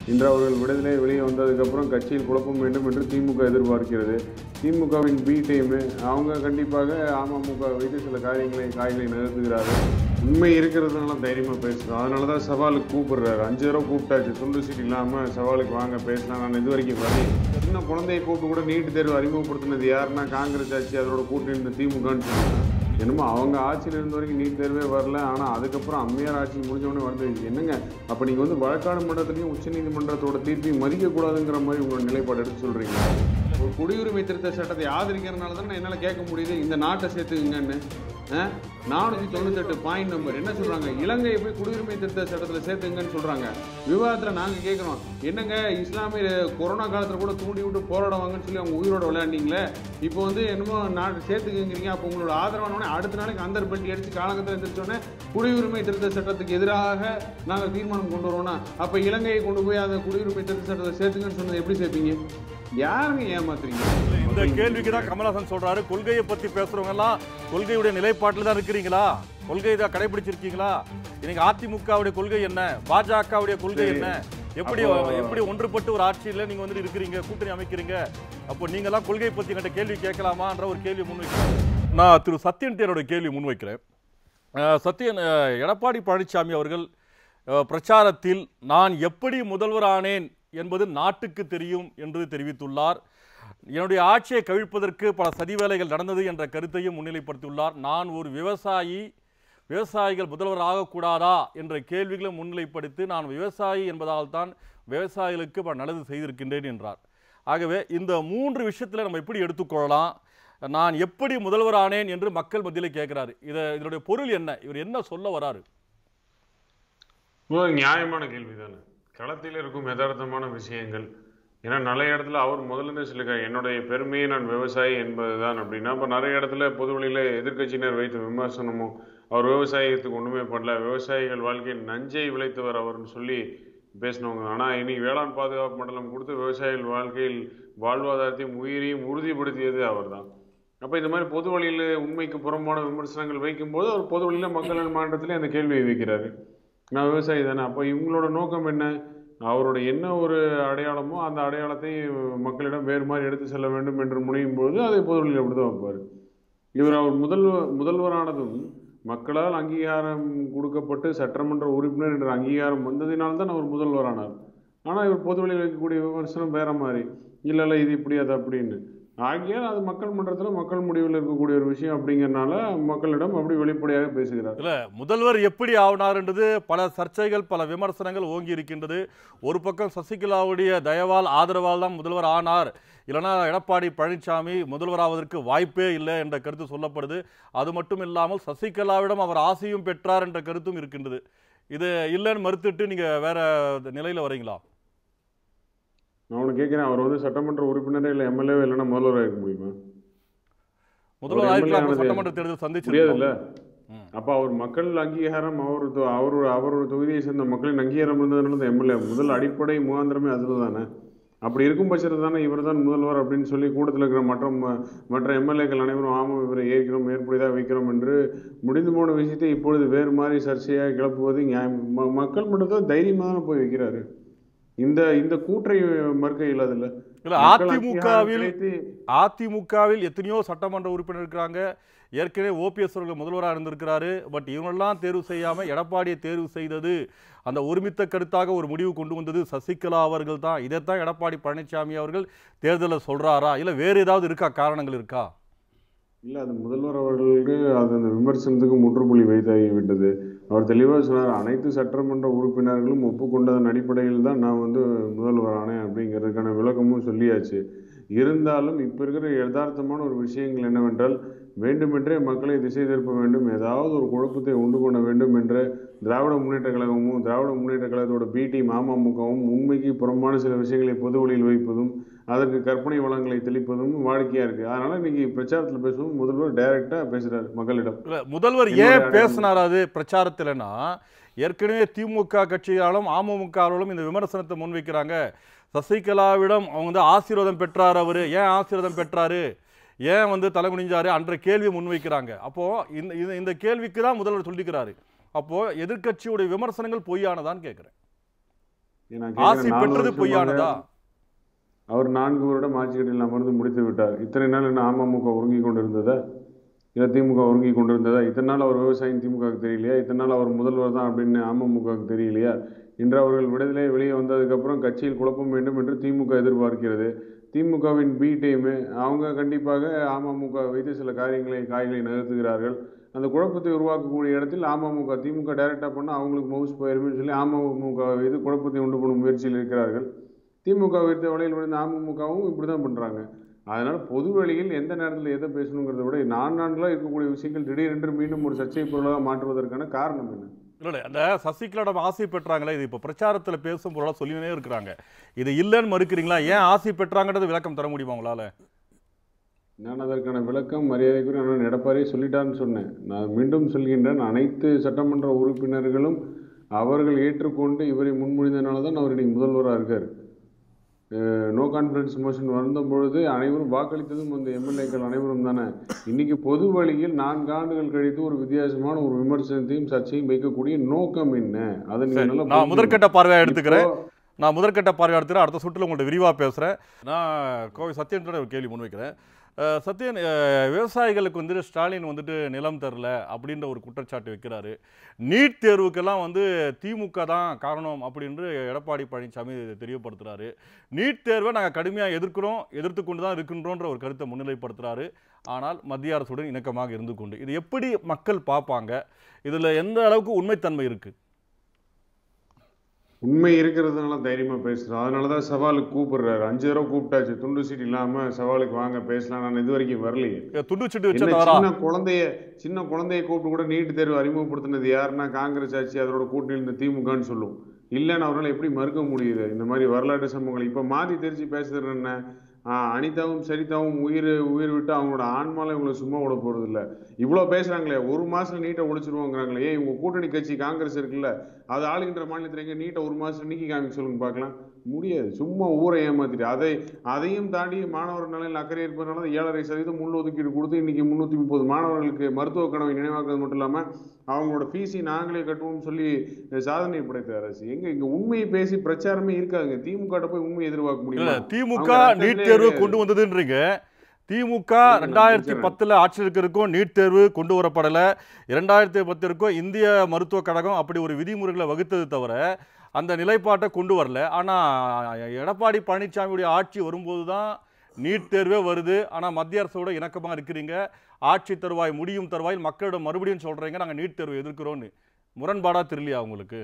இன்று அவர்கள் விடுதலை வெளியே வந்ததுக்கப்புறம் கட்சியில் குழப்பம் வேண்டும் என்று திமுக எதிர்பார்க்கிறது திமுகவின் பி டீமு அவங்க கண்டிப்பாக அமமுக வைத்து சில காரியங்களை காய்களை நகர்த்துகிறார்கள் உண்மை இருக்கிறதுனால தைரியமாக பேசுகிறோம் அதனால தான் சவாலுக்கு கூப்பிடுறாரு அஞ்சு தடவை கூப்பிட்டாச்சு துண்டு சீட் இல்லாமல் சவாலுக்கு வாங்க பேசலாம் நான் இது வரைக்கும் வரேன் சின்ன குழந்தையை கூப்பிட்டு கூட நீட் தேர்வு அறிமுகப்படுத்தினது யாருன்னா காங்கிரஸ் ஆட்சி அதோட கூட்டணி இந்த திமுகன்னு சொன்னாங்க என்னமோ அவங்க ஆட்சியில் இருந்த வரைக்கும் நீட் தேர்வே வரல ஆனால் அதுக்கப்புறம் அம்மையார் ஆட்சி முடிஞ்ச உடனே வந்து என்னங்க அப்போ நீங்கள் வந்து வழக்காடு மன்றத்துலையும் உச்சநீதிமன்றத்தோட தீர்ப்பையும் மதிக்கக்கூடாதுங்கிற மாதிரி உங்களோட நிலைப்பாடு எடுத்து சொல்கிறீங்க ஒரு குடியுரிமை திருத்த சட்டத்தை ஆதரிக்கிறதுனால தான் என்னால் கேட்க முடியுது இந்த நாட்டை சேர்த்துக்குங்கன்னு நானூற்றி தொண்ணூத்தெட்டு பாயிண்ட் நம்பர் என்ன சொல்கிறாங்க இலங்கையை போய் குடியுரிமை திருத்த சட்டத்தில் சேர்த்துங்கன்னு சொல்கிறாங்க விவாதத்தில் நாங்கள் கேட்குறோம் என்னங்க இஸ்லாமிய கொரோனா காலத்தில் கூட தூண்டி விட்டு போராடுவாங்கன்னு சொல்லி அவங்க உயிரோட விளையாண்டீங்களே இப்போ வந்து என்னமோ நாட்டு சேர்த்துக்குங்கிறீங்க அப்போ உங்களோட ஆதரவானவனே அடுத்த நாளைக்கு அந்தர் பள்ளி அடித்து காலங்கத்தில் எந்திரிச்சோடனே குடியுரிமை திருத்த சட்டத்துக்கு எதிராக நாங்கள் தீர்மானம் கொண்டு வரோம்னா அப்போ இலங்கையை கொண்டு போய் அந்த குடியுரிமை திருத்த சட்டத்தை சேர்த்துங்கன்னு சொன்னது எப்படி சேர்ப்பீங்க யாருங்க ஏமாத்துறீங்க இந்த கேள்விக்கு தான் கமலஹாசன் சொல்றாரு கொள்கையை பத்தி பேசுறவங்க எல்லாம் கொள்கையுடைய நிலைப்பாட்டில் தான் இருக்கிறீங்களா கொள்கையை தான் கடைபிடிச்சிருக்கீங்களா இன்னைக்கு அதிமுகவுடைய கொள்கை என்ன பாஜகவுடைய கொள்கை என்ன எப்படி அப்போ- எப்படி ஒன்றுபட்டு ஒரு ஆட்சியில் நீங்க வந்து இருக்கிறீங்க கூட்டணி அமைக்கிறீங்க அப்போ நீங்க எல்லாம் கொள்கை பத்தி என்கிட்ட கேள்வி கேட்கலாமான்ற ஒரு கேள்வி முன்வைக்கிறேன் நான் திரு சத்யன் தேரோட கேள்வி முன்வைக்கிறேன் அஹ், சத்யன் அஹ், எடப்பாடி பழனிசாமி அவர்கள் அஹ், பிரச்சாரத்தில் நான் எப்படி முதல்வரானேன் என்பது நாட்டுக்கு தெரியும் என்று தெரிவித்துள்ளார் என்னுடைய ஆட்சியை கவிழ்ப்பதற்கு பல சதி வேலைகள் நடந்தது என்ற கருத்தையும் முன்னிலைப்படுத்தியுள்ளார் நான் ஒரு விவசாயி விவசாயிகள் முதல்வர் ஆகக்கூடாதா என்ற கேள்விகளை முன்னிலைப்படுத்தி நான் விவசாயி என்பதால் தான் விவசாயிகளுக்கு பல நல்லது செய்திருக்கின்றேன் என்றார் ஆகவே இந்த மூன்று விஷயத்தில் நம்ம எப்படி எடுத்துக்கொள்ளலாம் நான் எப்படி முதல்வரானேன் என்று மக்கள் மத்தியில் கேட்கிறாரு இதை இதனுடைய பொருள் என்ன இவர் என்ன சொல்ல வராரு ஒரு நியாயமான கேள்வி தானே களத்தில் இருக்கும் யதார்த்தமான விஷயங்கள் ஏன்னா நிறைய இடத்துல அவர் முதல்ல இருந்தே சொல்லியிருக்காரு என்னுடைய பெருமையை நான் விவசாயி என்பதுதான் அப்படின்னா அப்போ நிறைய இடத்துல பொது வழியில் எதிர்க்கட்சியினர் வைத்த விமர்சனமும் அவர் விவசாயத்துக்கு ஒன்றுமே பண்ணல விவசாயிகள் வாழ்க்கையில் நஞ்சை விளைத்தவர் அவர்னு சொல்லி பேசினவங்க ஆனால் இன்னைக்கு வேளாண் பாதுகாப்பு மண்டலம் கொடுத்து விவசாயிகள் வாழ்க்கையில் வாழ்வாதாரத்தையும் உயிரையும் உறுதிப்படுத்தியது அவர்தான் அப்போ இந்த மாதிரி பொது வழியில் உண்மைக்கு புறம்பான விமர்சனங்கள் வைக்கும்போது அவர் பொது வழியில் மக்கள் மாநிலத்திலே அந்த கேள்வியை வைக்கிறாரு நான் விவசாயி தானே அப்போ இவங்களோட நோக்கம் என்ன அவரோட என்ன ஒரு அடையாளமோ அந்த அடையாளத்தை மக்களிடம் வேறு மாதிரி எடுத்து செல்ல வேண்டும் என்று முனையும் பொழுது அதை பொதுவெளியில் அப்படி தான் வைப்பார் இவர் அவர் முதல்வர் முதல்வரானதும் மக்களால் அங்கீகாரம் கொடுக்கப்பட்டு சட்டமன்ற உறுப்பினர் என்ற அங்கீகாரம் வந்ததினால் தான் அவர் முதல்வரானார் ஆனால் இவர் பொதுவெளியில் வைக்கக்கூடிய விமர்சனம் வேற மாதிரி இல்லை இல்லை இது இப்படி அது அப்படின்னு ஆகியால் அது மக்கள் மன்றத்தில் மக்கள் முடிவில் இருக்கக்கூடிய ஒரு விஷயம் அப்படிங்கிறனால மக்களிடம் அப்படி வெளிப்படையாக பேசுகிறார் இல்ல முதல்வர் எப்படி ஆகினார்ன்றது பல சர்ச்சைகள் பல விமர்சனங்கள் ஓங்கி இருக்கின்றது ஒரு பக்கம் சசிகலாவுடைய தயவால் ஆதரவால் தான் முதல்வர் ஆனார் இல்லைனா எடப்பாடி பழனிசாமி முதல்வராவதற்கு வாய்ப்பே இல்லை என்ற கருத்து சொல்லப்படுது அது மட்டும் இல்லாமல் சசிகலாவிடம் அவர் ஆசையும் பெற்றார் என்ற கருத்தும் இருக்கின்றது இது இல்லைன்னு மறுத்துட்டு நீங்க வேற நிலையில வரீங்களா நான் உனக்கு கேட்குறேன் அவர் வந்து சட்டமன்ற உறுப்பினரே இல்லை எம்எல்ஏ இல்லைன்னா முதல்வராக இருக்க முடியுமா முதல்வர் அவர் ஆயிருக்கலாம் MLA சட்டமன்ற தேர்தல் முடியாதுல்ல சந்திச்சிருக்கோம் ம். அப்போ அவர் மக்கள் அங்கீகாரம் அவர் தொ- அவர் அவரோட தொகுதியை சேர்ந்த மக்களின் அங்கீகாரம் இருந்ததுனால தான் எம்எல்ஏ முதல் அடிப்படை முகாந்திரமே அதில் தானே அப்படி இருக்கும் பட்சத்தில் தானே இவர் தான் முதல்வர் அப்படின்னு சொல்லி கூட்டத்தில் இருக்கிற மற்ற ம- மற்ற எம்எல்ஏக்கள் அனைவரும் ஆமாம் இவரை ஏற்கிறோம் ஏற்புடையதாக வைக்கிறோம் என்று முடிந்து போன விஷயத்தை இப்பொழுது வேறு மாதிரி சர்ச்சையாக கிளப்புவது நியாயம் ம- மக்கள் மட்டும் தான் தைரியமாக தானே போய் வைக்கிறாரு இந்த இந்த கூற்றை மறுக்க இல்லாதில்ல இல்ல மக்கள் அதிமுகவில் அங்கீகாரம் கிடைத்து அதிமுகவில் எத்தனையோ சட்டமன்ற உறுப்பினர் இருக்கிறாங்க ஏற்கனவே ஓபிஎஸ் அவர்கள் முதல்வராக இருந்திருக்கிறாரு பட் இவங்களெல்லாம் தேர்வு செய்யாம எடப்பாடியை தேர்வு செய்தது அந்த ஒருமித்த கருத்தாக ஒரு முடிவு கொண்டு வந்தது சசிகலா அவர்கள் தான் இதைத்தான் எடப்பாடி பழனிசாமி அவர்கள் தேர்தலில் சொல்றாரா இல்ல வேறு ஏதாவது இருக்கா காரணங்கள் இருக்கா இல்லை அது முதல்வர் அவர்களுக்கு அது அந்த விமர்சனத்துக்கு முற்றுப்புள்ளி வைத்தாகி விட்டது அவர் தெளிவாக சொன்னார் அனைத்து சட்டமன்ற உறுப்பினர்களும் ஒப்புக்கொண்டதன் அடிப்படையில் தான் நான் வந்து முதல்வரானேன் அப்படிங்கிறதுக்கான விளக்கமும் சொல்லியாச்சு இருந்தாலும் இப்போ இருக்கிற யதார்த்தமான ஒரு விஷயங்கள் என்னவென்றால் வேண்டுமென்றே மக்களை திசை திருப்ப வேண்டும் ஏதாவது ஒரு குழப்பத்தை உண்டு பண்ண வேண்டும் என்ற திராவிட முன்னேற்ற கழகமும் திராவிட முன்னேற்ற கழகத்தோட பிடி அமமுகவும் உண்மைக்கு புறம்பான சில விஷயங்களை பொது வழியில் வைப்பதும் அதற்கு கற்பனை வளங்களை தெளிப்பதும் வாடிக்கையா இருக்கு அதனால இன்னைக்கு பிரச்சாரத்துல பேசுவோம் முதல்வர் டைரக்டா பேசுறாரு மக்களிடம் இல்ல முதல்வர் என்னுடைய ஏன் அடையாளம். பேசினார் அது பிரச்சாரத்தில்னா ஏற்கனவே திமுக கட்சியாலும் அமமுகவாலும் இந்த விமர்சனத்தை முன்வைக்கிறாங்க சசிகலாவிடம் அவங்க வந்து ஆசீர்வாதம் பெற்றார் அவரு ஏன் ஆசீர்வாதம் பெற்றாரு ஏன் வந்து தலை குனிஞ்சாரு அன்ற கேள்வியை முன்வைக்கிறாங்க அப்போ இந்த இந்த- இந்த கேள்விக்கு தான் முதல்வர் சொல்லிக்கிறாரு அப்போ எதிர்க்கட்சியுடைய விமர்சனங்கள் பொய்யானதான்னு கேட்குறேன் நான் ஆசை கேட்கிறேன், நாலு பெற்றது வருஷமாக பொய்யானதா அவர் நான்கு வருடம் ஆட்சிக்கட்டில் அமர்ந்து முடித்து விட்டார் இத்தனை நாள் என்ன அமமுக உறங்கி கொண்டிருந்ததா இல்லை திமுக உறங்கி கொண்டிருந்ததா இத்தனை நாள் அவர் விவசாயம் திமுகவுக்கு தெரியலையா இத்தனை நாள் அவர் முதல்வர் தான் அப்படின்னு அமமுகவுக்கு தெரியலையா இன்று அவர்கள் விடுதலை வெளியே வந்ததுக்கப்புறம் கட்சியில் குழப்பம் வேண்டும் என்று திமுக எதிர்பார்க்கிறது திமுகவின் பி டீமு அவங்க கண்டிப்பாக அமமுக வைத்து சில காரியங்களை காய்களை நகர்த்துகிறார்கள் அந்த குழப்பத்தை உருவாக்கக்கூடிய இடத்தில் அமமுக திமுக டைரக்டாக பண்ணால் அவங்களுக்கு மவுஸ் போயிருமே சொல்லி அமமுக வைத்து குழப்பத்தை உண்டு பண்ணும் முயற்சியில் இருக்கிறார்கள் திமுக விருத்த வழியில் விழுந்த அமமுகவும் இப்படி தான் பண்ணுறாங்க அதனால் பொது வெளியில் எந்த நேரத்தில் எதை பேசணுங்கிறத விட நான் நான்களாக இருக்கக்கூடிய விஷயங்கள் திடீரென்று மீண்டும் ஒரு சர்ச்சை பொருளாக மாற்றுவதற்கான காரணம் என்ன இல்ல இல்ல அந்த சசிகலாடம் ஆசை பெற்றாங்களே இது இப்ப பிரச்சாரத்துல பேசும் பொருளா சொல்லினே இருக்கிறாங்க இது இல்லைன்னு மறுக்கிறீங்களா ஏன் ஆசை பெற்றாங்கன்றது விளக்கம் தர முடியுமா உங்களால நான் அதற்கான விளக்கம் மரியாதைக்குரிய அண்ணன் எடப்பாடியே சொல்லிட்டான்னு சொன்னேன் நான் மீண்டும் சொல்கின்றேன் அனைத்து சட்டமன்ற உறுப்பினர்களும் அவர்கள் ஏற்றுக்கொண்டு இவரை முன்மொழிந்தனால தான் அவர் இன்னைக்கு முதல்வராக இருக்கார் நோ கான்ஃபிடன்ஸ் மோஷன் வந்த பொழுது அனைவரும் வாக்களித்ததும் அந்த எம்எல்ஏக்கள் அனைவரும் தானே இன்னைக்கு பொது வழியில் நான்கு ஆண்டுகள் கழித்து ஒரு வித்தியாசமான ஒரு விமர்சனத்தையும் சர்ச்சையும் வைக்கக்கூடிய நோக்கம் என்ன அதை நீங்க சரி, நல்லா நான் புரிஞ்சுக்கணும். முதற்கட்ட பார்வையா எடுத்துக்கிறேன் இப்போ- நான் முதற்கட்ட பார்வையா எடுத்துக்கிறேன் அடுத்த சுற்றுல உங்கள்ட்ட விரிவா பேசுறேன் நான் கோவை சத்யன் ஒரு கேள்வி முன்வைக்கிறேன் அஹ், சத்யன் அஹ், விவசாயிகளுக்கு வந்துட்டு ஸ்டாலின் வந்துட்டு நிலம் தரல அப்படின்ற ஒரு குற்றச்சாட்டு வைக்கிறாரு நீட் தேர்வுக்கெல்லாம் வந்து திமுக தான் காரணம் அப்படின்னு எடப்பாடி பழனிசாமி தெரியப்படுத்துறாரு நீட் தேர்வை நாங்கள் கடுமையாக எதிர்க்கிறோம் எதிர்த்து கொண்டு தான் இருக்கின்றோன்ற ஒரு கருத்தை முன்னிலைப்படுத்துறாரு ஆனால் மத்திய அரசுடன் இணக்கமாக இருந்து கொண்டு இது எப்படி மக்கள் பார்ப்பாங்க இதில் எந்த அளவுக்கு உண்மைத்தன்மை இருக்கு உண்மை இருக்கிறதுனால தைரியமா பேசுறோம் அதனால தான் சவாலுக்கு கூப்பிடுறாரு அஞ்சு தடவை கூப்பிட்டாச்சு துண்டு சீட் இல்லாம சவாலுக்கு வாங்க பேசலாம் நான் இது வரைக்கும் வரலையே துண்டு சீட்டு வச்ச என்ன தவறா சின்ன குழந்தைய சின்ன குழந்தைய கூப்பிட்டு கூட நீட் தேர்வு அறிமுகப்படுத்தினது யாருன்னா காங்கிரஸ் ஆட்சி அதோட கூட்டணியில் இருந்த திமுகன்னு சொல்லும் இல்லைன்னு அவரால் எப்படி மறுக்க முடியுது இந்த மாதிரி வரலாற்று சம்பவங்கள் இப்போ மாத்தி தெரிச்சு பேசுறது என்ன ஆஹ் அனிதாவும் சரிதாவும் உயிர் உயிர் விட்டு அவங்களோட ஆன்மால இவங்களை சும்மா விட போறது இல்ல இவ்வளோ பேசுறாங்களே ஒரு மாசம் நீட்டை ஒழிச்சிருவோங்கிறாங்களே ஏன் இவங்க கூட்டணி கட்சி காங்கிரஸ் இருக்குல்ல அது ஆளுகின்ற மாநிலத்தில் எங்க நீட்டை ஒரு மாசம் நீக்கி காமிக்க சொல்லுங்க பார்க்கலாம் முடியாது சும்மா ஊரை ஏமாத்திட்டு அதை அதையும் தாண்டி மாணவர் நலனில் அக்கறை இருப்பதனால ஏழரை சதவீதம் உள்ஒதுக்கீடு கொடுத்து இன்னைக்கு முந்நூற்றி முப்பது மாணவர்களுக்கு மருத்துவ கனவை நினைவாக்குறது மட்டும் இல்லாமல் அவங்களோட ஃபீஸை நாங்களே கட்டுவோம்னு சொல்லி சாதனை படைத்த அரசு எங்க இங்க உண்மையை பேசி பிரச்சாரமே இருக்காதுங்க திமுக ட்ட போய் உண்மையை எதிர்பார்க்க இல்ல முடியுமா திமுக அவங்க நீட் ரத்தத்திலே தேர்வு கிடையாது. கொண்டு வந்ததுன்றீங்க திமுக நான் ரெண்டாயிரத்தி முடிச்சிடுறேன். பத்துல ஆட்சியில் இருக்கிறதுக்கும் நீட் தேர்வு கொண்டு வரப்படல இரண்டாயிரத்தி பத்திற்கும் இந்திய மருத்துவக் கழகம் அப்படி ஒரு விதிமுறைகளை வகுத்தது தவிர அந்த நிலைப்பாட்டை கொண்டு வரல ஆனா எடப்பாடி பழனிசாமியுடைய ஆட்சி வரும்போது தான் நீட் தேர்வே வருது ஆனா மத்திய அரசோட இணக்கமா இருக்கிறீங்க ஆட்சி தருவாய் முடியும் தருவாயில் மக்களிடம் மறுபடியும் சொல்றீங்க நாங்க நீட் தேர்வு எதிர்க்கிறோம்னு முரண்பாடா தெரியலையா உங்களுக்கு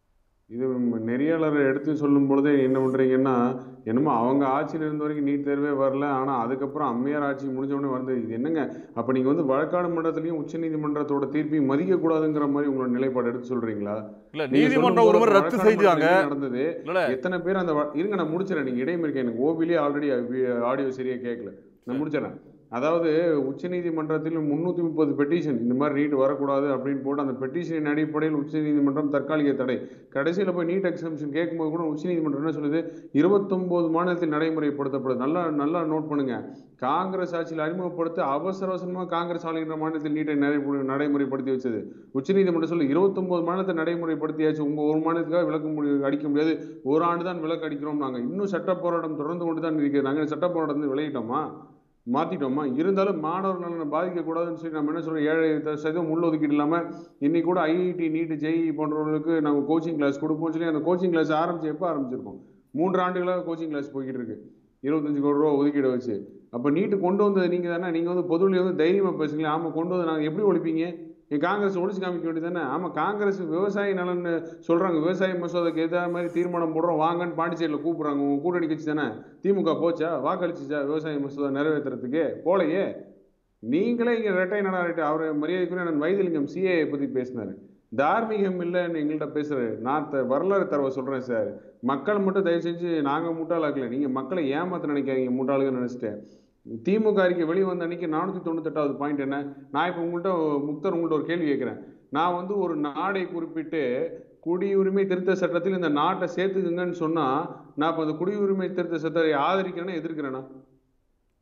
இது நெறியாளர் எடுத்து சொல்லும் பொழுதே என்ன பண்றீங்கன்னா என்னமோ அவங்க ஆட்சியில் இருந்த வரைக்கும் நீட் தேர்வே வரல ஆனா அதுக்கப்புறம் அம்மையார் ஆட்சி முடிஞ்ச உடனே வந்து இது என்னங்க அப்ப நீங்க வந்து வழக்காடு மன்றத்திலையும் உச்சநீதிமன்றத்தோட தீர்ப்பையும் மதிக்க கூடாதுங்கிற மாதிரி உங்களோட நிலைப்பாடு எடுத்து சொல்றீங்களா இல்ல நீங்க நீதிமன்றம் ஒரு முறை சொல்லும் ரத்து போது செஞ்சாங்க வழக்காடு மன்றத்துல என்ன நடந்தது இல்ல எத்தனை பேர் அந்த வ- இருங்க நான் முடிச்சிடறேன் நீங்க இடைமறிக்க எனக்கு ஓபிலே ஆல்ரெடி ஆடியோ சரியா கேட்கல நான் முடிச்சிடறேன் அதாவது உச்சநீதிமன்றத்தில் முன்னூத்தி முப்பது பெட்டிஷன் இந்த மாதிரி நீட் வரக்கூடாது அப்படின்னு போட்டு அந்த பெட்டிஷனின் அடிப்படையில் உச்சநீதிமன்றம் தற்காலிக தடை கடைசியில் போய் நீட் எக்ஸம்ஷன் கேட்கும்போது கூட உச்சநீதிமன்றம் என்ன சொல்லுது இருபத்தொன்பது மாநிலத்தில் நடைமுறைப்படுத்தப்படுது நல்லா நல்லா நோட் பண்ணுங்க காங்கிரஸ் ஆட்சியில் அறிமுகப்படுத்த அவசர அவசரமாக காங்கிரஸ் ஆளுகின்ற மாநிலத்தில் நீட்டை நடைமுறை நடைமுறைப்படுத்தி வச்சது உச்சநீதிமன்றம் சொல்லி இருபத்தொன்பது மாநிலத்தை நடைமுறைப்படுத்தியாச்சு உங்க ஒரு மாநிலத்துக்காக விளக்க முடியும் அடிக்க முடியாது ஒரு ஆண்டு தான் விலக்கு அடிக்கிறோம் நாங்க இன்னும் சட்ட போராட்டம் தொடர்ந்து கொண்டு தான் இருக்கிறது நாங்க சட்ட போராட்டம் விலகிட்டோமா மாத்திட்டோமா இருந்தாலும் மாணவர் நலனை பாதிக்கக்கூடாதுன்னு சொல்லி நம்ம என்ன சொல்றோம் ஏழை த- சதவீதம் உள்ஒதுக்கீடு இல்லாம இன்னைக்கு கூட ஐஐடி நீட் ஜெய் போன்றவர்களுக்கு நாங்கள் கோச்சிங் கிளாஸ் கொடுப்போம் சொல்லி அந்த கோச்சிங் கிளாஸ் ஆரம்பிச்சு எப்போ ஆரம்பிச்சிருக்கோம் மூன்று ஆண்டுகளாக கோச்சிங் கிளாஸ் போய்கிட்டு இருக்கு இருபத்தஞ்சு கோடி ரூபா ஒதுக்கீடு வச்சு அப்போ நீட்டு கொண்டு வந்தது நீங்க தானே நீங்க வந்து பொதுவில் வந்து தைரியமா பேசுங்களேன் ஆமா கொண்டு வந்து நாங்கள் எப்படி ஒழிப்பீங்க நீங்க காங்கிரஸ் ஒழிச்சு காமிக்க வேண்டியது தானே ஆமா காங்கிரஸ் விவசாய நலன்னு சொல்றாங்க விவசாய மசோதாக்கு எதிராக மாதிரி தீர்மானம் போடுறோம் வாங்கன்னு பாண்டிச்சேரியில் கூப்பிடுறாங்க உங்க கூட்டணி கட்சி தானே திமுக போச்சா வாக்களிச்சுச்சா விவசாய மசோதா நிறைவேற்றுறதுக்கு போலையே நீங்களே இங்க ரெட்டை நடாரிட்டு அவர் மரியாதைக்குரிய நான் வைத்திலிங்கம் சிஏ பத்தி பேசினாரு தார்மீகம் இல்லைன்னு எங்கள்கிட்ட பேசுறாரு நான் த- வரலாறு தரவை சொல்றேன் சார் மக்கள் மட்டும் தயவு செஞ்சு நாங்க முட்டாளாக்கல நீங்க மக்களை ஏமாத்த நினைக்காதீங்க முட்டாளுங்க நினைச்சிட்டேன் திமுக அறிக்கை வெளியே வந்த அன்னைக்கு நானூத்தி தொண்ணூத்தெட்டாவது பாயிண்ட் என்ன நான் இப்போ உங்கள்கிட்ட முக்தர் உங்கள்கிட்ட ஒரு கேள்வி கேட்கிறேன் நான் வந்து ஒரு நாடை குறிப்பிட்டு குடியுரிமை திருத்த சட்டத்தில் இந்த நாட்டை சேர்த்துக்குங்கன்னு சொன்னா நான் இப்போ அந்த குடியுரிமை திருத்த சட்டத்தை ஆதரிக்கிறேன்னா எதிர்க்கிறேனா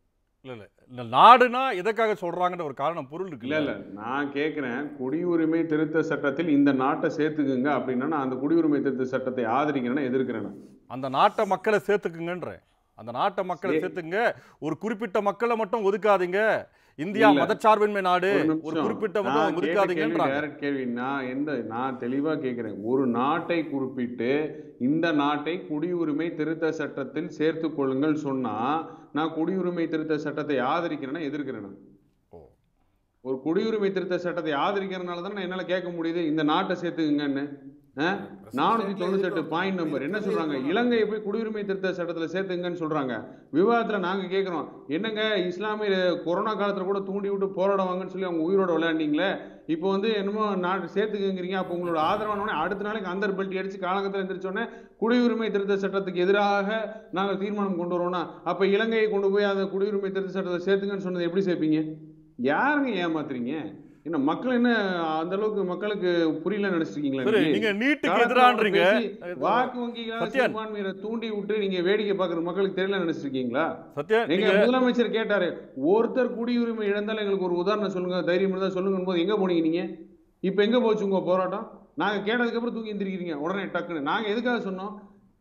இல்ல இல்ல இந்த நாடுனா எதற்காக சொல்றாங்கன்ற ஒரு காரணம் பொருள் இருக்கு இல்ல இல்ல நான் கேட்கிறேன் குடியுரிமை திருத்த சட்டத்தில் இந்த நாட்டை சேர்த்துக்குங்க அப்படின்னா நான் அந்த குடியுரிமை திருத்த சட்டத்தை ஆதரிக்கிறேன்னா எதிர்க்கிறேன் நான். அந்த நாட்டை மக்களை சேர்த்துக்குங்கன்றேன் அந்த நாட்டை மக்களை சரி. சேர்த்துங்க ஒரு குறிப்பிட்ட மக்களை மட்டும் ஒதுக்காதீங்க இந்தியா இல்ல. மதச்சார்பின்மை நாடு ஒரு ஒரு நிமிஷம். குறிப்பிட்ட நான் மட்டும் கேட்ட கேள்வி ஒதுக்காதீங்கன்றாங்க direct கேள்வி நான் எந்த நான் தெளிவா கேட்கிறேன் ஒரு நாட்டை குறிப்பிட்டு இந்த நாட்டை குடியுரிமை திருத்த சட்டத்தில் சேர்த்துக் கொள்ளுங்கள் சொன்னா நான் குடியுரிமை திருத்த சட்டத்தை ஆதரிக்கிறேன்னா எதிர்க்கிறேன் நான். ஓ. ஒரு குடியுரிமை திருத்த சட்டத்தை ஆதரிக்கிறதுனால தான் என்னால கேட்க முடியுது இந்த நாட்டை சேர்த்துக்குங்கன்னு நானூத்தி தொண்ணூத்தி எட்டு பாயிண்ட் நம்பர் என்ன சொல்றாங்க இலங்கையை போய் குடியுரிமை திருத்த சட்டத்துல சேர்த்துங்கன்னு சொல்றாங்க விவாதத்துல நாங்க கேக்குறோம் என்னங்க இஸ்லாமிய கொரோனா காலத்துல கூட தூண்டி விட்டு போராடுவாங்கன்னு சொல்லி அவங்க உயிரோட விளையாண்டீங்களே இப்போ வந்து என்னமோ நாட்டு சேர்த்துக்குங்கிறீங்க அப்போ உங்களோட ஆதரவானோடனே அடுத்த நாளைக்கு அந்தர் பெல்ட்டி அடிச்சு காலங்கத்தில் எந்திரிச்சோடனே குடியுரிமை திருத்த சட்டத்துக்கு எதிராக நாங்கள் தீர்மானம் கொண்டு வரோம்னா அப்ப இலங்கையை கொண்டு போய் அந்த குடியுரிமை திருத்த சட்டத்தை சேர்த்துங்கன்னு சொன்னது எப்படி சேர்ப்பீங்க யாருங்க ஏமாத்துறீங்க என்ன மக்கள் என்ன அந்த அளவுக்கு மக்களுக்கு புரியல நினைச்சிருக்கீங்களா சரி நீங்க? நீங்க நீட்டுக்கு காலத்துல எதிரான்றீங்க பேசி வாக்கு வங்கிகளால சத்யன். சிறுபான்மையினரை தூண்டி விட்டு நீங்க வேடிக்கை பார்க்குற மக்களுக்கு தெரியல நினைச்சிருக்கீங்களா சத்யா நீங்க நீங்க முதலமைச்சர் கேட்டாரு ஒருத்தர் குடியுரிமை இழந்தாலும் எங்களுக்கு ஒரு உதாரணம் சொல்லுங்க தைரியம் இருந்தா சொல்லுங்க போது எங்க போனீங்க நீங்க இப்ப எங்க போச்சு உங்க போராட்டம் நாங்க கேட்டதுக்கு அப்புறம் தூக்கி எந்திரிக்கிறீங்க உடனே டக்குன்னு நாங்க எதுக்காக சொன்னோம்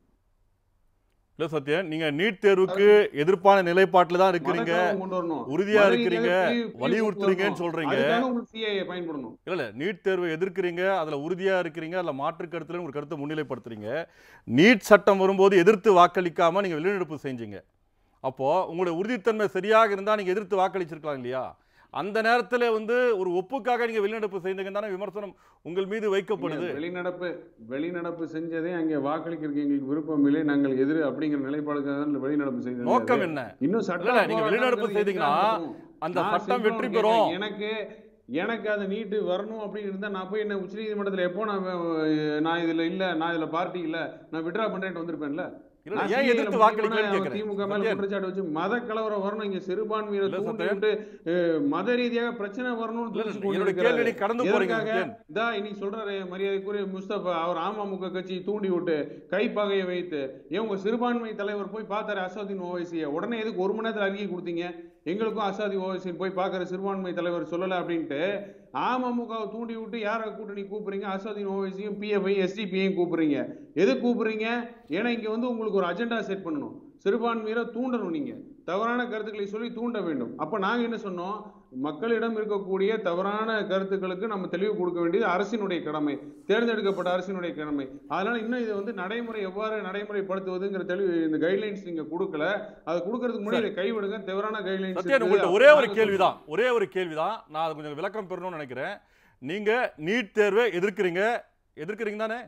இல்ல சத்யன் நீங்க நீட் தேர்வுக்கு எதிர்ப்பான நிலைப்பாட்டுல தான் இருக்கிறீங்க மதக்கலவரம் கொண்டு வரணும் உறுதியா மத இருக்கிறீங்க ரீதியாக பிரி- பிரி- வலியுறுத்துறீங்கன்னு வரணும். சொல்றீங்க அதுக்காக உங்களுக்கு சிஏஏ பயன்படணும் இல்ல இல்ல நீட் தேர்வை எதிர்க்கிறீங்க அதுல உறுதியா இருக்கிறீங்க அதுல மாற்று கருத்துல ஒரு கருத்தை முன்னிலைப்படுத்துறீங்க நீட் சட்டம் வரும்போது எதிர்த்து வாக்களிக்காம நீங்க வெளிநடப்பு செஞ்சீங்க அப்போ உங்களுடைய உறுதித்தன்மை சரியாக இருந்தா நீங்க எதிர்த்து வாக்களிச்சிருக்கலாம் இல்லையா அந்த நேரத்துல வந்து ஒரு ஒப்புக்காக நீங்க வெளிநடப்பு செய்தீங்கன்னு தானே விமர்சனம் உங்கள் மீது வைக்கப்படுது இல்ல, வெளிநடப்பு வெளிநடப்பு செஞ்சதே அங்கே வாக்களிக்கிறதுக்கு எங்களுக்கு விருப்பம் இல்லை நாங்கள் எதிர் அப்படிங்கிற நிலைப்பாடுக்காக தான் வெளிநடப்பு செய்தது நோக்கம் என்ன இன்னும் இல்ல, சட்டம் நீங்க வெளிநடப்பு செய்தீங்கன்னா அந்த நான் சட்டம் simple வெற்றி ஒண்ணு பெறும் கேட்கிறேன். எனக்கு எனக்கு அது நீட்டு வரணும் அப்படின்னு இருந்தா நான் போய் என்ன உச்சநீதிமன்றத்துல எப்போ நான் அஹ், நான் இதுல இல்ல நான் இதுல பார்ட்டி இல்ல நான் விட்ரா பண்றேன்ட்டு வந்திருப்பேன்ல இல்ல, நான் ஏன் CA ல எதிர்த்து முடிவு வாக்களிக்கலன்னு பண்ணா கேட்கிறேன். திமுக மேல சத்யன். குற்றச்சாட்டு வச்சு மத கலவரம் வரணும் இங்க சிறுபான்மையில இல்ல, தூண்டி சத்யன். விட்டு அஹ், மத ரீதியாக பிரச்சனை வரணும்னு இல்ல, துடிச்சு இல்ல, கொண்டு என்னோட இருக்கிறாரு. கேள்வி நீ கடந்து போறீங்க எதற்காக? சத்யன். இதா இன்னைக்கு சொல்றாரு மரியாதைக்குரிய முஸ்தபா அவர் அமமுக கட்சி தூண்டி விட்டு கைப்பகையை வைத்து ஏன் உங்க சிறுபான்மை தலைவர் போய் பார்த்தாரு அசாதீன் ஓவைசியை உடனே எதுக்கு ஒரு மணி நேரத்துல அறிக்கை கொடுத்தீங்க எங்களுக்கும் அசாதி ஓவைசின் போய் பார்க்குற சிறுபான்மை தலைவர் சொல்லல அப்படின்ட்டு அமமுகவை தூண்டி விட்டு யாரை கூட்டணி கூப்பிடுறீங்க அசாதீன் ஓவைசியும் பிஎஃப்ஐ எஸ்டிபியையும் கூப்பிடுறீங்க எது கூப்பிடுறீங்க ஏன்னா இங்க வந்து உங்களுக்கு ஒரு அஜெண்டா செட் பண்ணணும் சிறுபான்மையில தூண்டணும் நீங்க தவறான கருத்துக்களை சொல்லி தூண்ட வேண்டும் அப்ப நாங்க என்ன சொன்னோம் மக்களிடம் இருக்கக்கூடிய தவறான கருத்துக்களுக்கு நம்ம தெளிவு கொடுக்க வேண்டியது அரசினுடைய கடமை தேர்ந்தெடுக்கப்பட்ட அரசினுடைய கடமை அதனால இன்னும் இதை வந்து நடைமுறை எவ்வாறு நடைமுறைப்படுத்துவதுங்கிற தெளிவு இந்த கைட்லைன்ஸ் நீங்க கொடுக்கல அதை கொடுக்கறதுக்கு முன்னாடி இதை கைவிடுங்க தவறான கைட்லைன்ஸ் சத்யன் உங்கள்கிட்ட ஒரே ஒரு கேள்விதான் ஒரே ஒரு கேள்விதான் நான் அது கொஞ்சம் விளக்கம் பெறணும்னு நினைக்கிறேன் நீங்க நீட் தேர்வை எதிர்க்கிறீங்க எதிர்க்கிறீங்க தானே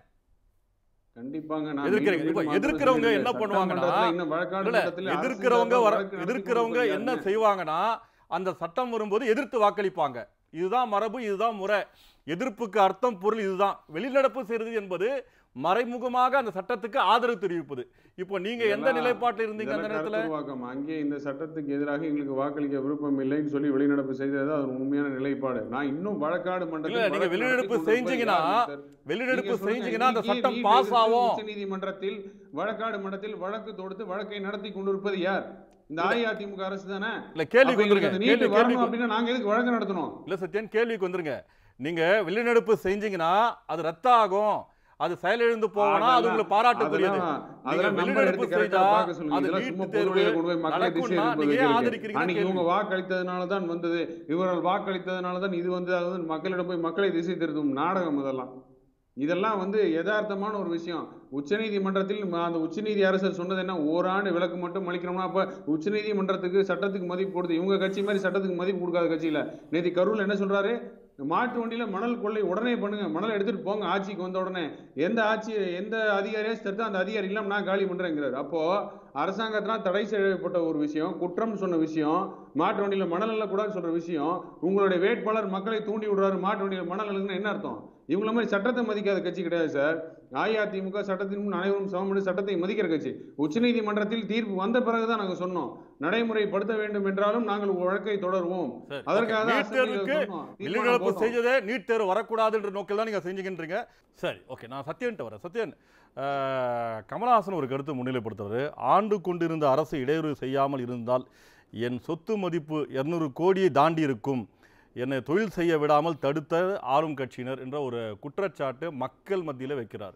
கண்டிப்பாங்க நான் எதிர்க்கிறீங்க. மீண்டும் இப்ப மீண்டும் எதிர்க்கிறவங்க சொல்றேன். என்ன பண்ணுவாங்கன்னா, சட்டமன்றத்துல இன்னும் வழக்காடு இல்ல, மன்றத்தில் அரசு எதிர்க்கிறவங்க சார்பா வர வழக்கு நடத்தி எதிர்க்கிறவங்க கொண்டு என்ன இருக்காங்க. செய்வாங்கன்னா அந்த சட்டம் வரும்போது எதிர்த்து வாக்களிப்பாங்க இதுதான் மரபு இதுதான் முறை எதிர்ப்புக்கு அர்த்தம் பொருள் இதுதான் வெளிநடப்பு செய்வது என்பது மறைமுகமாக அந்த சட்டத்துக்கு ஆதரவு தெரிவிப்பது இப்போ நீங்க எந்த இதெல்லாம் நிலைப்பாட்டில் இருந்தீங்க அந்த இதெல்லாம் நேரத்துல கருத்துருவாக்கம். அங்கே இந்த சட்டத்துக்கு எதிராக எங்களுக்கு வாக்களிக்க விருப்பம் இல்லைன்னு சொல்லி வெளிநடப்பு செய்தது அது உண்மையான நிலைப்பாடு நான் இன்னும் வழக்காடு இல்ல மன்றத்தில் நீங்க வழக்கு வெளிநடப்பு நடத்தி கொண்டு செஞ்சீங்கன்னா இருப்பது யார் சார்? வெளிநடப்பு நீங்க சொல்லுங்க. செஞ்சீங்கன்னா அந்த நீங்க சட்டம் நீட் பாஸ் எதிர்த்து ஆகும் உச்சநீதிமன்றத்தில் வழக்காடு மன்றத்தில் வழக்கு தொடுத்து வழக்கை நடத்தி கொண்டிருப்பது யார் இந்த அஇஅதிமுக அரசு தானே இல்ல கேள்விக்கு அப்ப எங்களுக்கு வந்துருங்க அந்த கேள்வி நீட் வரணும் கேள்விக்கு அப்படின்னா நாங்க எதுக்கு வழக்கு நடத்தணும் இல்ல சத்யன் கேள்விக்கு வந்துருங்க நீங்க வெளிநடப்பு செஞ்சீங்கன்னா அது ரத்த ஆகும் அது செயலிழந்து போகணும் அது அதெல்லாம் உங்களுக்கு பாராட்டுக்குரியது அதெல்லாம் நீங்க அதெல்லாம் number வெளிநடப்பு எடுத்து correct ஆ செய்தா, பார்க்க சொல்லுங்க. அது இதெல்லாம் நீட் சும்மா தேர்வு பொதுவெளியில கொண்டு போய் மக்களை திசை நடக்கும்னா திருப்ப நீங்க ஏன் வைக்கிறதுக்கு. ஆதரிக்கிறீங்கன்னு அன்னைக்கு கேள்வி. இவங்க வாக்களித்ததுனால தான் வந்தது இவர்கள் வாக்களித்ததுனால தான் இது வந்து அது வந்து மக்களிடம் போய் மக்களை திசை திருத்தும் நாடகம் இதெல்லாம் இதெல்லாம் வந்து யதார்த்தமான ஒரு விஷயம் உச்சநீதிமன்றத்தில் ம- அந்த உச்சநீதி அரசர் சொன்னது என்ன ஓராண்டு விளக்கு மட்டும் அளிக்கணும்னா அப்ப உச்சநீதிமன்றத்துக்கு சட்டத்துக்கு மதிப்பு கொடுத்து இவங்க கட்சி மாதிரி சட்டத்துக்கு மதிப்பு கொடுக்காத கட்சியில நேற்று கரூர்ல என்ன சொல்றாரு மாட்டு வண்டியில மணல் கொள்ளை உடனே பண்ணுங்க மணல் எடுத்துட்டு போங்க ஆட்சிக்கு வந்த உடனே எந்த ஆட்சி எந்த அதிகாரியா தடுத்து அந்த அதிகாரி இல்லாம நான் காலி பண்றேங்கிறாரு அப்போ அரசாங்கத்தினால் தடை செய்யப்பட்ட ஒரு விஷயம் குற்றம் சொன்ன விஷயம் மாட்டு வண்டியில மணல் எல்லாம் சொல்ற விஷயம் உங்களுடைய வேட்பாளர் மக்களை தூண்டி விடுறாரு மாட்டு வண்டியில மணல் அள்ளுங்கன்னா என்ன அர்த்தம் இவங்கள மாதிரி சட்டத்தை மதிக்காத கட்சி கிடையாது சார் அஇஅதிமுக சட்டத்தின் முன் அனைவரும் சமம் சட்டத்தை மதிக்கிற கட்சி உச்சநீதிமன்றத்தில் தீர்ப்பு வந்த பிறகுதான் நாங்க சொன்னோம் நடைமுறைப்படுத்த வேண்டும் என்றாலும் நாங்கள் வழக்கை தொடருவோம் சரி, அதற்காக okay. தான் நீட் தேர்வுக்கு அசெம்பிளில சொன்னோம். தீர்மானம் வெளிநடப்பு போட்டோம். செஞ்சதே நீட் தேர்வு வரக்கூடாதுன்ற நோக்கில் தான் நீங்க செஞ்சீங்கன்றீங்க சரி ஓகே நான் சத்யன்ட்ட வரேன் சத்யன் அஹ், கமலஹாசன் ஒரு கருத்து முன்னிலைப்படுத்துறாரு ஆண்டு கொண்டிருந்த அரசு இடையூறு செய்யாமல் இருந்தால் என் சொத்து மதிப்பு இரநூறு கோடியை தாண்டி இருக்கும் என்னை தொழில் செய்ய விடாமல் தடுத்த ஆளும் கட்சியினர் என்ற ஒரு குற்றச்சாட்டு மக்கள் மத்தியில் வைக்கிறார்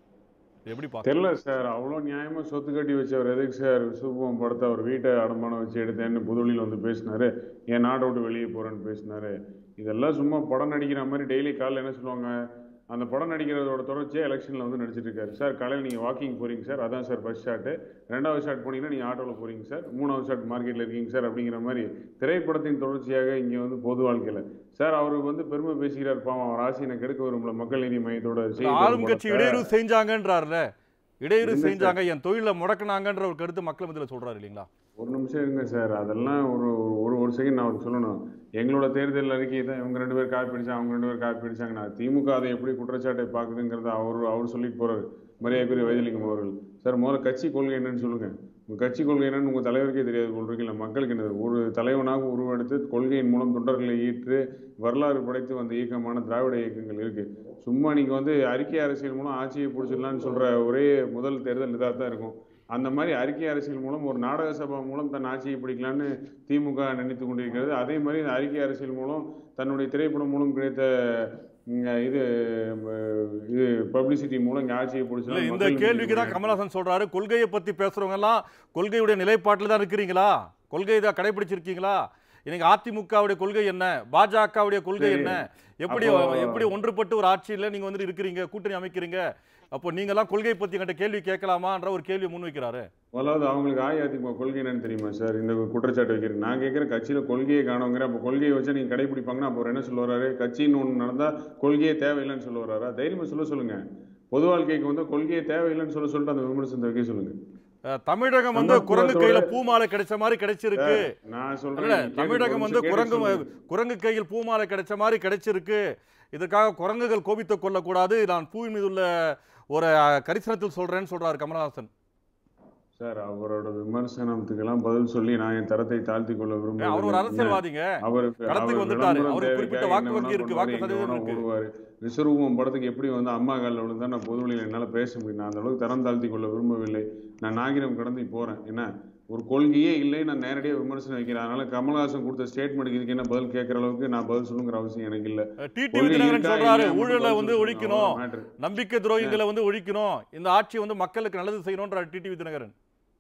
இது எப்படி பார்க்க தெரியல சார் அவ்வளோ நியாயமா சொத்து கட்டி வச்சவர் எதுக்கு சார் விசுவம் படத்தை அவர் வீட்டை அடமானம் வச்சு எடுத்தேன்னு புதுவெளியில் வந்து பேசினாரு என் நாட்டை விட்டு வெளியே போறேன்னு பேசினாரு இதெல்லாம் சும்மா படம் நடிக்கிற மாதிரி டெய்லி காலைல என்ன சொல்லுவாங்க அந்த படம் நடிக்கிறதோட தொடர்ச்சியாக எலெக்ஷனில் வந்து நடிச்சிட்டு இருக்காரு சார் காலையில் நீங்கள் வாக்கிங் போறீங்க சார் அதான் சார் ஃபர்ஸ்ட் ஷாட்டு ரெண்டாவது ஷாட் போனீங்கன்னா நீங்கள் ஆட்டோவில் போறீங்க சார் மூணாவது ஷாட் மார்க்கெட்டில் இருக்கீங்க சார் அப்படிங்கிற மாதிரி திரைப்படத்தின் தொடர்ச்சியாக இங்கே வந்து பொது வாழ்க்கையில் சார் அவருக்கு வந்து பெருமை பேசுகிறார் பாவம் அவர் ஆசையினை கெடுக்க விரும்பல மக்கள் நீதி மையத்தோட செய்தி ஆளும் கட்சி தொடர்பாக. இடையூறு செஞ்சாங்கன்றாருல இடையூறு என்ன சார்? செஞ்சாங்க என் தொழிலை முடக்குனாங்கன்ற ஒரு கருத்து மக்கள் மத்தியில் சொல்றாரு இல்லைங்களா ஒரு நிமிஷம் இருங்க சார் அதெல்லாம் ஒரு ஒரு ஒரு செகண்ட் நான் அவருக்கு சொல்லணும் எங்களோட தேர்தல் அறிக்கை தான் இவங்க ரெண்டு பேர் காப்பி அடிச்சாங்க அவங்க ரெண்டு பேர் காப்பி அடிச்சாங்கன்னா திமுக அதை எப்படி குற்றச்சாட்டை பார்க்குதுங்கிறத அவர் அவர் சொல்லிட்டு போறாரு மரியாதைக்குரிய வைத்திலிங்கம் அவர்கள் சார் முதல்ல கட்சி கொள்கை என்னன்னு சொல்லுங்க உங்க கட்சி கொள்கை என்னன்னு உங்க தலைவருக்கே தெரியாது போல் இருக்கு இல்லை மக்களுக்கு என்னது ஒரு தலைவனாக உருவெடுத்து கொள்கையின் மூலம் தொண்டர்களை ஈற்று வரலாறு படைத்து வந்த இயக்கமான திராவிட இயக்கங்கள் இருக்கு சும்மா நீங்க வந்து அறிக்கை அரசியல் மூலம் ஆட்சியை பிடிச்சிடலாம்னு சொல்ற ஒரே முதல் தேர்தல் இதாக தான் இருக்கும் அந்த மாதிரி அறிக்கை அரசியல் மூலம் ஒரு நாடக சபா மூலம் தன் ஆட்சியை பிடிக்கலான்னு திமுக நினைத்து கொண்டிருக்கிறது அதே மாதிரி இந்த அறிக்கை அரசியல் மூலம் தன்னுடைய திரைப்படம் மூலம் கிடைத்த ம், இது ம், இது பப்ளிசிட்டி மூலம் இங்க ஆட்சியை இல்ல பிடிச்சலாம் இந்த கேள்விக்கு தான் கமலஹாசன் சொல்றாரு கொள்கையை பத்தி பேசுறவங்க எல்லாம் கொள்கையுடைய நிலைப்பாட்டில் தான் இருக்கிறீங்களா கொள்கையை தான் கடைபிடிச்சிருக்கீங்களா இன்னைக்கு அதிமுகவுடைய கொள்கை என்ன பாஜகவுடைய கொள்கை சரி. என்ன எப்படி அப்போ- எப்படி ஒன்றுபட்டு ஒரு ஆட்சியில் நீங்க வந்து இருக்கிறீங்க கூட்டணி அமைக்கிறீங்க அப்போ நீங்க எல்லாம் கொள்கை பத்தி என்கிட்ட கேள்வி கேட்கலாமான்ற ஒரு கேள்வி முன்வைக்கிறாரு முதலாவது அவங்களுக்கு அஇஅதிமுக கொள்கை என்னன்னு தெரியுமா சார் இந்த குற்றச்சாட்டு வைக்கிறேன் நான் கேட்குற கட்சியில கொள்கையை காணுங்கிற அப்போ கொள்கையை வச்சா நீங்க கடைபிடிப்பாங்கன்னா அப்போ அவர் என்ன சொல்ல வர்றாரு கட்சின்னு ஒன்று நடந்தா கொள்கையே தேவையில்லைன்னு சொல்ல வர்றாரா தைரியமா சொல்ல சொல்லுங்க பொது வாழ்க்கைக்கு வந்து கொள்கையே தேவையில்லைன்னு சொல்ல சொல்லிட்டு அந்த விமர்சனத்தை வைக்க சொல்லுங்க அஹ், தமிழகம் வந்து நம்ம குரங்கு கூட்டத்தோட- இல்ல பூமாலை கிடைச்ச மாதிரி கிடைச்சிருக்கு நான் இல்ல சொல்றேன் நீங்க தமிழகம் கேட்க- வந்து கொஞ்சம் குரங்கு கேட்க சொல்லுங்க. குரங்கு கையில் பூமாலை கிடைச்ச மாதிரி கிடைச்சிருக்கு இதற்காக குரங்குகள் கோபித்துக் கொள்ளக்கூடாது நான் பூவின் மீது உள்ள ஒரு அஹ், கரிசனத்தில் சொல்றேன்னு சொல்றாரு கமலஹாசன் சார் அவரோட விமர்சனத்துக்கெல்லாம் பதில் சொல்லி நான் என் தரத்தை தாழ்த்தி கொள்ள ஏன், அவர் ஒரு விரும்புகிறேன் அரசியல்வாதிங்க அவருக்கு களத்துக்கு அவர் வந்துட்டாரு. விளம்பரம் அவருக்கு குறிப்பிட்ட தேவைக்காக வாக்கு என்ன வங்கி வேணா இருக்கு, பண்ணுவாரு, வாக்கு எங்க சதவீதம் வேணா இருக்கு. ஓடுவாரு. விஸ்வரூபம் படத்துக்கு எப்படி வந்து அம்மா காலில் விழுந்தா நான் பொதுவெளியில் என்னால் பேச முடியும் நான் அந்த அளவுக்கு தரம் தாழ்த்தி கொள்ள விரும்பவில்லை நான் நாகிரம் கடந்து போறேன் என்ன ஒரு கொள்கையே இல்லை நான் நேரடியாக விமர்சனம் வைக்கிறேன் அதனால கமல்ஹாசன் கொடுத்த ஸ்டேட்மெண்ட்டுக்கு இதுக்கு என்ன பதில் கேட்கற அளவுக்கு நான் பதில் சொல்லுங்கிற அவசியம் எனக்கு இல்லை டிடி கொள்கை விதிநகரன் இருக்கா சொல்றாரு இல்லையா ஊழலை மட்டும் வந்து பதில் ஒழிக்கணும் சொல்லணும். அவ்வளவுதான் matter. நம்பிக்கை துரோகிகளை வந்து ஒழிக்கணும் இந்த ஆட்சி வந்து மக்களுக்கு நல்லது செய்யணும்ன்ற டிடி விதிநகரன்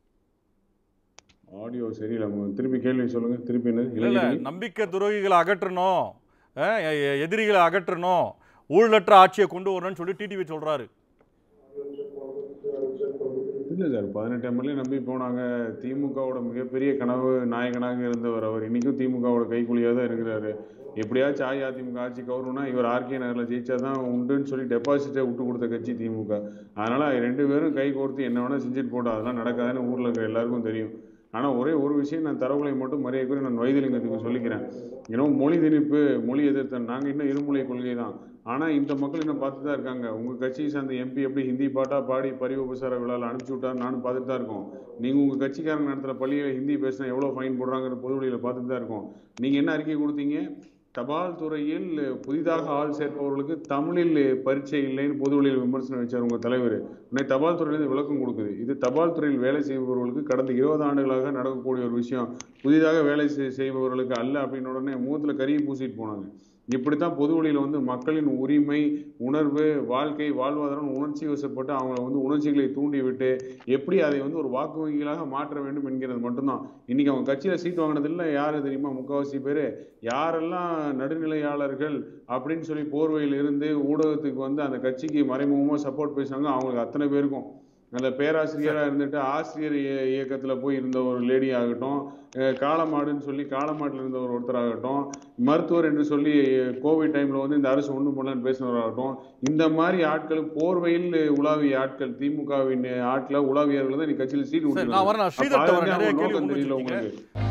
ஆடியோ சரியில்லை மு- திருப்பி கேள்வி சொல்லுங்க திருப்பி என்ன இல்ல இல்ல இளைஞரணி? நம்பிக்கை துரோகிகளை அகற்றணும் அஹ், எ- எ- எதிரிகளை அகற்றணும் ஊழலற்ற ஆட்சியை கொண்டு வரணும்னு சொல்லி டிடிவி சொல்றாரு இல்லை சார் பதினெட்டு எம்எல்ஏ நம்பி போனாங்க திமுகவோட மிகப்பெரிய கனவு நாயகனாக இருந்தவர் அவர் இன்னைக்கும் திமுகவோட கைக்கூலியாக தான் இருக்கிறாரு எப்படியாச்சும் அஇஅதிமுக ஆட்சி கவரணும்னா இவர் ஆர்கே நகரில் ஜெயிச்சா தான் உண்டுன்னு சொல்லி டெபாசிட்டை விட்டு கொடுத்த கட்சி திமுக அதனால ரெண்டு பேரும் கை கோர்த்து என்ன வேணா செஞ்சுட்டு போட்டோம் அதெல்லாம் நடக்காதுன்னு ஊரில் இருக்கிற எல்லாருக்கும் தெரியும் ஆனால் ஒரே ஒரு விஷயம் நான் தரவுகளை மட்டும் மரியாதைக்குரிய நான் வைத்திலிங்கத்துக்கு சொல்லிக்கிறேன் ஏன்னா மொழி திணிப்பு மொழி எதிர்த்தல் நாங்கள் இன்னும் இருமொழி கொள்கை தான் ஆனால் இந்த மக்கள் இன்னும் பார்த்து தான் இருக்காங்க உங்கள் கட்சியை சார்ந்த எம்பி எப்படி ஹிந்தி பாட்டா பாடி பரிவு உபசார விழாவில் அனுப்பிச்சி விட்டாரு நானும் பார்த்துட்டு தான் இருக்கோம் நீங்கள் உங்கள் கட்சிக்காரங்க நடத்துகிற பள்ளியில் ஹிந்தி பேசினா எவ்வளோ ஃபைன் போடுறாங்கிற பொது வழியில் பார்த்துட்டு தான் இருக்கோம் நீங்கள் என்ன அறிக்கை கொடுத்தீங்க தபால் துறையில் புதிதாக ஆள் சேர்ப்பவர்களுக்கு தமிழில் பரீட்சை இல்லைன்னு பொது வழியில் விமர்சனம் வச்சார் உங்கள் தலைவர் உடனே தபால் துறையிலிருந்து விளக்கம் கொடுக்குது இது தபால் துறையில் வேலை செய்பவர்களுக்கு கடந்த இருபது ஆண்டுகளாக நடக்கக்கூடிய ஒரு விஷயம் புதிதாக வேலை செய்- செய்பவர்களுக்கு அல்ல அப்படின்னு உடனே முகத்தில் கறியை பூசிட்டு போனாங்க இப்படித்தான் பொது வழியில் வந்து மக்களின் உரிமை உணர்வு வாழ்க்கை வாழ்வாதாரம் உணர்ச்சி வசப்பட்டு அவங்கள வந்து உணர்ச்சிகளை தூண்டி விட்டு எப்படி அதை வந்து ஒரு வாக்கு வங்கிகளாக மாற்ற வேண்டும் என்கிறது மட்டும்தான் இன்னைக்கு அவங்க கட்சியில சீட் வாங்கினதில்ல யாரு தெரியுமா முக்காவாசி பேர் யாரெல்லாம் நடுநிலையாளர்கள் அப்படின்னு சொல்லி போர்வையில் இருந்து ஊடகத்துக்கு வந்து அந்த கட்சிக்கு மறைமுகமாக சப்போர்ட் பேசுனாங்க அவங்களுக்கு அத்தனை பேருக்கும் அந்த பேராசிரியரா இருந்துட்டு ஆசிரியர் இய- இயக்கத்துல போய் இருந்த ஒரு லேடி ஆகட்டும் அஹ் காளமாடுன்னு சொல்லி காளமாட்டில் இருந்த ஒரு ஒருத்தராகட்டும் மருத்துவர் என்று சொல்லி கோவிட் டைம்ல வந்து இந்த அரசு ஒண்ணும் பண்ணலன்னு பேசினவராகட்டும் இந்த மாதிரி ஆட்கள் போர்வையில் உலாவிய ஆட்கள் திமுகவின் ஆட்களை உலாவியர்கள் தான் நீ கட்சியில் சீட் சரி, நான் வரேன். நான் ஸ்ரீதர்ட்ட வரேன். நிறைய கேள்வி முன் தெரியல வச்சிருக்கீங்க. உங்களுக்கு